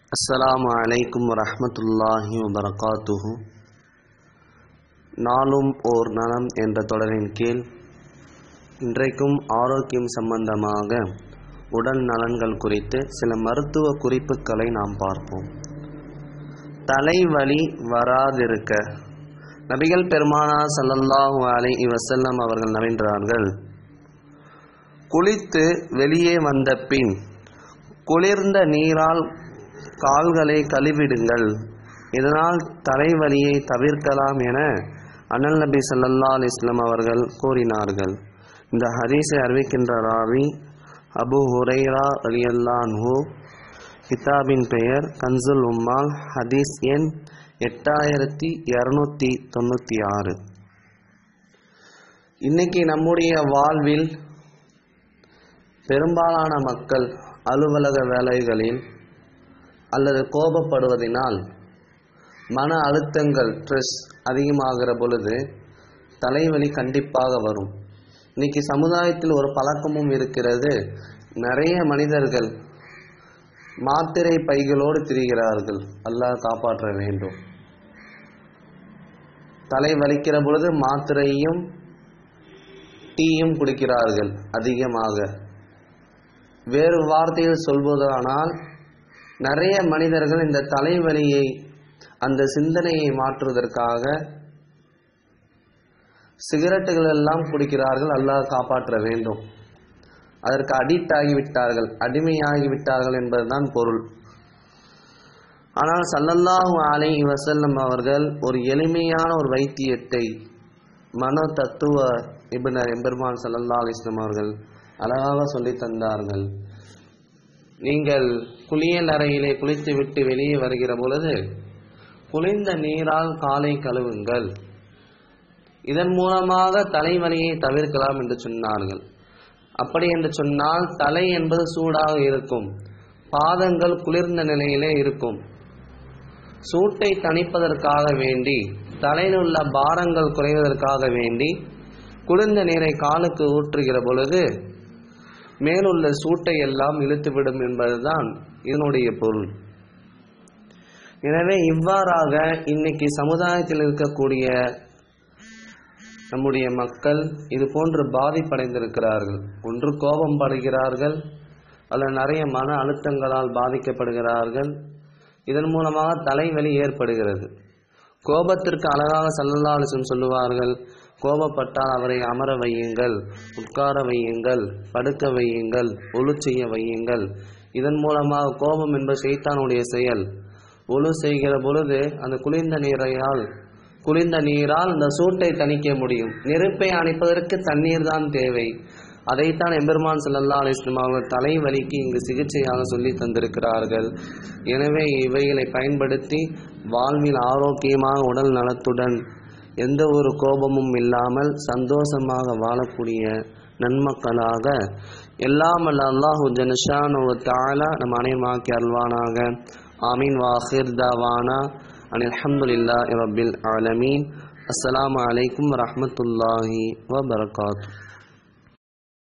அஸ்ஸலாமு அலைக்கும் வரஹ்மத்துல்லாஹி வபரகாத்துஹு நாளும் ஓர் நலம் என்ற தொடரின் கீழ் இன்றைக்கும் ஆரோக்கியம் சம்பந்தமாக உடல் நலன்கள் குறித்து சில மருத்துவ குறிப்புகளை நாம் பார்ப்போம் தலைவலி வராதிருக்க நபிகள் பெருமானா ஸல்லல்லாஹு அலைஹி வஸல்லம் அவர்கள் நவின்றார்கள் குளித்து வெளியே வந்த பின் குளிர்ந்த நீரால் கால்களை கழுவிடுங்கள் இதனால் தலைவலியை தவிர்க்கலாம் என அனல் நபி ஸல்லல்லாஹு அலைஹி வஸல்லம் அவர்கள் கூறினார்கள் இந்த ஹதீஸை அறிவிக்கின்ற ராவி அபு ஹுரைரா ரலியல்லாஹு கிதாபின் பெயர் கன்சுல் உம்மால் ஹதீஸ் எண் எட்டாயிரத்தி இரநூத்தி தொண்ணூற்றி ஆறு இன்னைக்கு நம்முடைய வாழ்வில் பெரும்பாலான மக்கள் அலுவலக வேலைகளில் அல்லது கோபப்படுவதினால் மன அழுத்தங்கள் ஸ்ட்ரெஸ் அதிகமாகிற பொழுது தலைவலி கண்டிப்பாக வரும் இன்னைக்கு சமுதாயத்தில் ஒரு பழக்கமும் இருக்கிறது நிறைய மனிதர்கள் மாத்திரை பைகளோடு திரிகிறார்கள் அல்லாஹ் காப்பாற்ற வேண்டும் தலை வலிக்கிற பொழுது மாத்திரையும் டீயும் குடிக்கிறார்கள் அதிகமாக வேறு வார்த்தையில் சொல்வதானால் நிறைய மனிதர்கள் இந்த தலைவலியை அந்த சிந்தனையை மாற்றுவதற்காக சிகரெட்டுகள் எல்லாம் குடிக்கிறார்கள் அல்லாஹ் காப்பாற்ற வேண்டும் அதற்கு அடிக்ட் ஆகிவிட்டார்கள் அடிமையாகிவிட்டார்கள் என்பதுதான் பொருள் ஆனால் சல்லல்லாஹு அலைஹி வஸல்லம் அவர்கள் ஒரு எளிமையான ஒரு வைத்தியத்தை மனோ தத்துவ நிபுணர் எம்பெருமான் சல்லல்லா அலிஸ்லாம் அவர்கள் அழகாக சொல்லி தந்தார்கள் நீங்கள் குளியல் அறையிலே குளித்துவிட்டு வெளியே வருகிற பொழுது குளிர்ந்த நீரால் காலை கழுவுங்கள் இதன் மூலமாக தலைவலியை தவிர்க்கலாம் என்று சொன்னார்கள் அப்படி என்று சொன்னால் தலை என்பது சூடாக இருக்கும் பாதங்கள் குளிர்ந்த நிலையிலே இருக்கும் சூட்டை தணிப்பதற்காக வேண்டி தலையில் உள்ள பாரங்கள் குறைவதற்காக வேண்டி குளிர்ந்த நீரை காலுக்கு ஊற்றுகிற பொழுது மேலுள்ள சூட்டை எல்லாம் இழுத்துவிடும் என்பதுதான் இதனுடைய பொருள் எனவே இவ்வாறாக இன்னைக்கு சமுதாயத்தில் இருக்கக்கூடிய நம்முடைய மக்கள் இது போன்று பாதிப்படைந்திருக்கிறார்கள் ஒன்று கோபம் படுகிறார்கள் அல்லது நிறைய மன அழுத்தங்களால் பாதிக்கப்படுகிறார்கள் இதன் மூலமாக தலைவலி ஏற்படுகிறது கோபத்திற்கு அழகாக சல்லல்லாலிசம் சொல்லுவார்கள் கோபப்பட்டால் அவரை அமர வையுங்கள் உட்கார வையுங்கள் படுக்க வையுங்கள் ஒழு செய்ய வையுங்கள் இதன் மூலமாக கோபம் என்பது சைத்தானுடைய செயல் ஒழு செய்கிற பொழுது அந்த குளிர்ந்த நீரையால் குளிர்ந்த நீரால் அந்த சூட்டை தணிக்க முடியும் நெருப்பை அணைப்பதற்கு தண்ணீர் தான் தேவை அதைத்தான் எம்பெருமான் சல்லல்லா அலிஸ்லாம் அவர்கள் தலைவலிக்கு இங்கு சிகிச்சையாக சொல்லி தந்திருக்கிறார்கள் எனவே இவைகளை பயன்படுத்தி வாழ்வில் ஆரோக்கியமாக உடல் நலத்துடன் எந்த ஒரு கோபமும் இல்லாமல் சந்தோஷமாக வாழக்கூடிய நன்மக்களாக எல்லாம் அல்ல அல்லாஹு ஜனஷான் தாலா நம் அனைமாக்கி அல்வானாக ஆமீன் வாஹிர் தாவானா அன் அல்ஹம்துலில்லாஹி ரப்பில் ஆலமீன் அஸ்ஸலாமு அலைக்கும் வரஹ்மத்துல்லாஹி வபரகாத்துஹு